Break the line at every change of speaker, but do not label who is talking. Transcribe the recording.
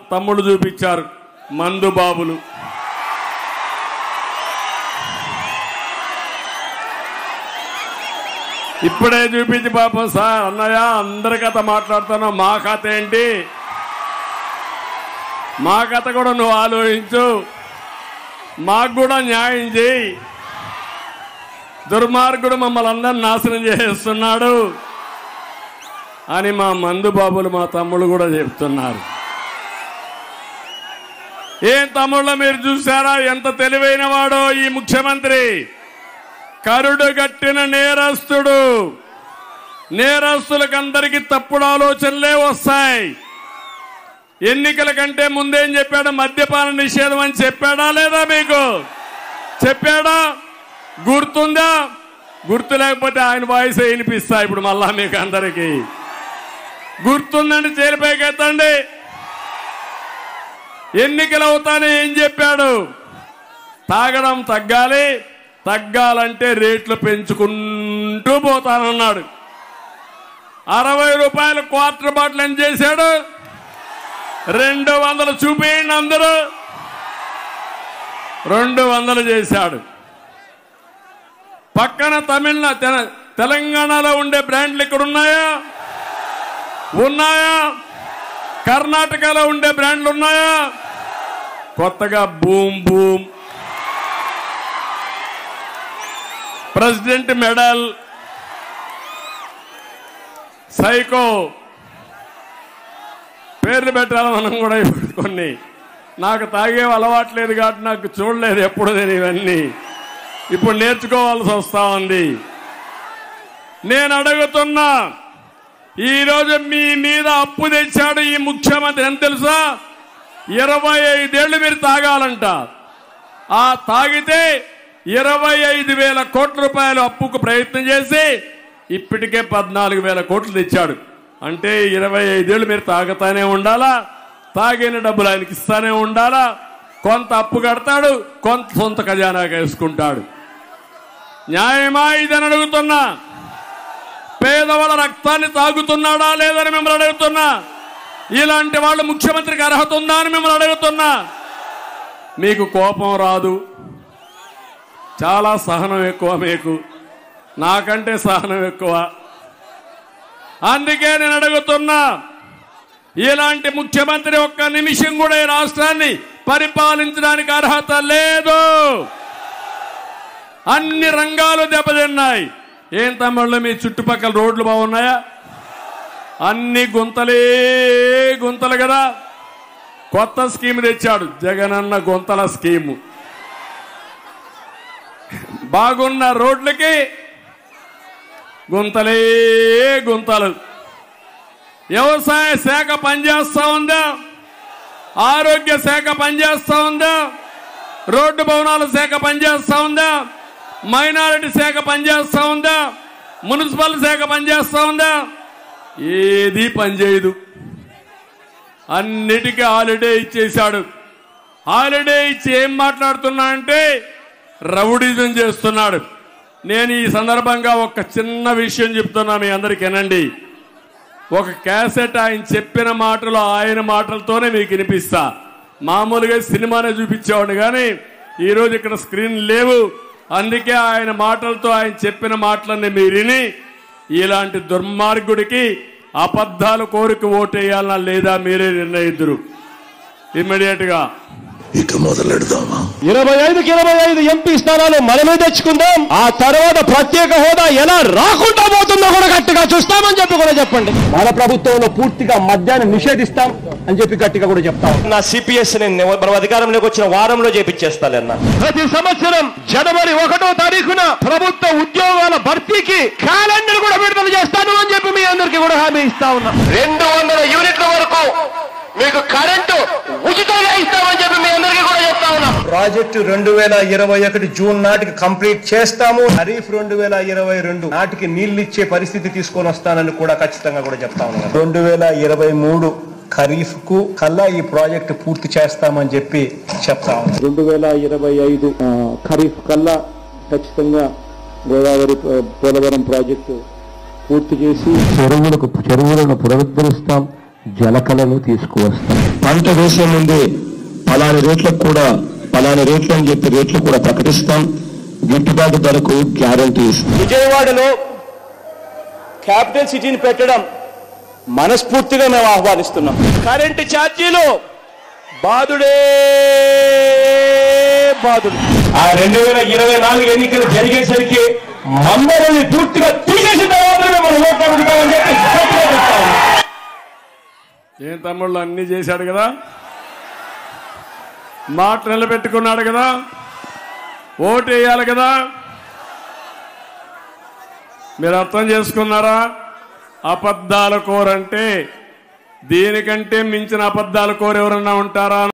తమ్ముడు చూపించారు మందు బాబులు ఇప్పుడే చూపించి పాపం సార్ అన్నయ్య అందరి కథ మాట్లాడుతున్నావు మా కథ ఏంటి మా కథ కూడా నువ్వు ఆలోచించు మాకు కూడా న్యాయం చేయి దుర్మార్గుడు మమ్మల్ని అందరిని నాశనం చేస్తున్నాడు అని మా మందు బాబులు మా తమ్ముళ్ళు కూడా చెప్తున్నారు ఏం తమ్ముళ్ళ మీరు చూసారా ఎంత తెలివైన వాడో ఈ ముఖ్యమంత్రి కరుడు గట్టిన నేరస్తుడు నేరస్తులకందరికీ తప్పుడు ఆలోచనలే వస్తాయి ఎన్నికల కంటే ముందేం చెప్పాడు మద్యపాన నిషేధం అని చెప్పాడా లేదా మీకు చెప్పాడా గుర్తుందా గుర్తు లేకపోతే ఆయన వాయిస్ వినిపిస్తా ఇప్పుడు మళ్ళా మీకు అందరికీ గుర్తుందండి చేరిపైకి ఎత్తండి ఎన్నికలు అవుతానే ఏం చెప్పాడు తాగడం తగ్గాలి తగ్గాలంటే రేట్లు పెంచుకుంటూ పోతానన్నాడు అరవై రూపాయలు క్వార్టర్ బాటిల్ ఏం చేశాడు రెండు వందలు చూపేయండి అందరూ రెండు వందలు చేశాడు పక్కన తమిళ తెల- తెలంగాణలో ఉండే బ్రాండ్లు ఇక్కడ ఉన్నాయా ఉన్నాయా కర్ణాటకలో ఉండే బ్రాండ్లు ఉన్నాయా కొత్తగా boom boom president medal psycho పేర్లు పెట్టాలి మనం కూడా ఇప్పుడు కొన్ని నాకు తాగే అలవాట్లేదు కాబట్టి నాకు చూడలేదు ఎప్పుడు నేను ఇవన్నీ ఇప్పుడు నేర్చుకోవాల్సి వస్తా ఉంది నేను అడుగుతున్నా ఈరోజు మీ మీద అప్పు తెచ్చాడు ఈ ముఖ్యమంత్రి ఎంత తెలుసా ఇరవై ఐదేళ్లు మీరు తాగాలంట ఆ తాగితే ఇరవై ఐదు వేల కోట్ల రూపాయలు అప్పుకు ప్రయత్నం చేసి ఇప్పటికే పద్నాలుగు వేల కోట్లు తెచ్చాడు అంటే ఇరవై ఐదేళ్లు మీరు తాగుతానే ఉండాలా తాగిన డబ్బులు ఆయనకి ఇస్తానే ఉండాలా కొంత అప్పు కడతాడు కొంత సొంత ఖజానాగా వేసుకుంటాడు న్యాయమా ఇదని అడుగుతున్నా పేదవాళ్ళ రక్తాన్ని తాగుతున్నాడా లేదని మిమ్మల్ని అడుగుతున్నా ఇలాంటి వాళ్ళు ముఖ్యమంత్రికి అర్హత ఉందా అని మిమ్మల్ని అడుగుతున్నా మీకు కోపం రాదు చాలా సహనం ఎక్కువ మీకు నాకంటే సహనం ఎక్కువ అందుకే నేను అడుగుతున్నా ఇలాంటి ముఖ్యమంత్రి ఒక్క నిమిషం కూడా ఈ రాష్ట్రాన్ని పరిపాలించడానికి అర్హత లేదు అన్ని రంగాలు దెబ్బతిన్నాయి ఏం తమ్ముళ్ళు మీ చుట్టుపక్కల రోడ్లు బాగున్నాయా అన్ని గుంతలే గుంతలు కదా కొత్త స్కీమ్ తెచ్చాడు జగనన్న గుంతల స్కీము బాగున్న రోడ్లకి గుంతలే గుంతలు వ్యవసాయ శాఖ పనిచేస్తా ఉందా ఆరోగ్య శాఖ పనిచేస్తా ఉందా రోడ్డు భవనాల శాఖ పనిచేస్తా ఉందా మైనారిటీ శాఖ పనిచేస్తా ఉందా మున్సిపల్ శాఖ పనిచేస్తా ఉందా ఏది పనిచేయదు అన్నిటికీ హాలిడే ఇచ్చేశాడు హాలిడే ఇచ్చి ఏం మాట్లాడుతున్నా అంటే రౌడిజం చేస్తున్నాడు నేను ఈ సందర్భంగా ఒక చిన్న విషయం చెప్తున్నా మీ అందరికి వినండి ఒక క్యాసెట్ ఆయన చెప్పిన మాటలు ఆయన మాటలతోనే మీకు వినిపిస్తా మామూలుగా సినిమానే చూపించేవాడు కానీ ఈరోజు ఇక్కడ స్క్రీన్ లేవు అందుకే ఆయన మాటలతో ఆయన చెప్పిన మాటలన్నీ మీరు విని ఇలాంటి దుర్మార్గుడికి అబద్ధాలు కోరిక ఓటేయాలనా లేదా మీరే నిర్ణయిద్దరు ఇమ్మీడియట్ గా
ఇక మొదలెడదామా
ఇరవై ఐదుకి ఇరవై ఐదు ఎంపీ స్థానాలు మనమే తెచ్చుకుందాం ఆ తర్వాత ప్రత్యేక హోదా ఎలా రాకుండా పోతుందో కూడా గట్టిగా చూస్తామని చెప్పి కూడా చెప్పండి మన ప్రభుత్వంలో పూర్తిగా మద్యాన్ని నిషేధిస్తాం అని చెప్పి గట్టిగా కూడా చెప్తాం
నా సిపిఎస్ నేను మనం అధికారంలోకి వచ్చిన వారంలో చేపించేస్తానన్నా
ప్రతి సంవత్సరం జనవరి ఒకటో తారీఖున ప్రభుత్వ ఉద్యోగాల భర్తీకి క్యాలెండర్ కూడా విడుదల చేస్తాను అని చెప్పి మీ అందరికీ కూడా హామీ ఇస్తా ఉన్నా
రెండు వందల యూనిట్ల వరకు మీకు కరెంటు ఉచితంగా ఇస్తామని చెప్పి మీ అందరికీ కూడా చెప్తా ఉన్నా
ప్రాజెక్టు రెండు వేల ఇరవై ఒకటి జూన్ నాటికి కంప్లీట్ చేస్తాము ఖరీఫ్ రెండు వేల ఇరవై రెండు నాటికి నీళ్లు ఇచ్చే పరిస్థితి తీసుకొని వస్తానని కూడా ఖచ్చితంగా కూడా చెప్తా ఉన్నాను రెండు వేల ఇరవై మూడు ఖరీఫ్ కు కల్లా ఈ ప్రాజెక్టు పూర్తి చేస్తామని చెప్పి చెప్తా ఉన్నాను
రెండు వేల ఇరవై ఐదు ఆ, ఖరీఫ్ కల్లా ఖచ్చితంగా గోదావరి ఆ, పోలవరం ప్రాజెక్టు పూర్తి చేసి చెరువులకు చెరువులను పునరుద్ధరిస్తాం జలకళను తీసుకువస్తాం
పంట వేసే ముందే పలాని రేట్లకు కూడా పలాని రేట్లు అని చెప్పి రేట్లు కూడా ప్రకటిస్తాం గిట్టుబాటు ధరకు గ్యారంటీ ఇస్తాం
విజయవాడలో క్యాపిటల్ సిటీని పెట్టడం మనస్ఫూర్తిగా మేము ఆహ్వానిస్తున్నాం కరెంటు ఛార్జీలు బాదుడే బాదుడు
ఆ రెండు వేల ఇరవై నాలుగు ఎన్నికలు జరిగేసరికి మమ్మల్ని పూర్తిగా తీసేసిన తర్వాత మనం ఓట్లు అడుగుతామని చెప్పి గట్టిగా చెప్తాం.
ఏం తమ్ముళ్ళు అన్ని చేశాడు కదా మాట నిలబెట్టుకున్నాడు కదా ఓటు వేయాలి కదా మీరు అర్థం చేసుకున్నారా అబద్ధాల కోరంటే దీనికంటే మించిన అబద్ధాల కోరు ఎవరన్నా ఉంటారా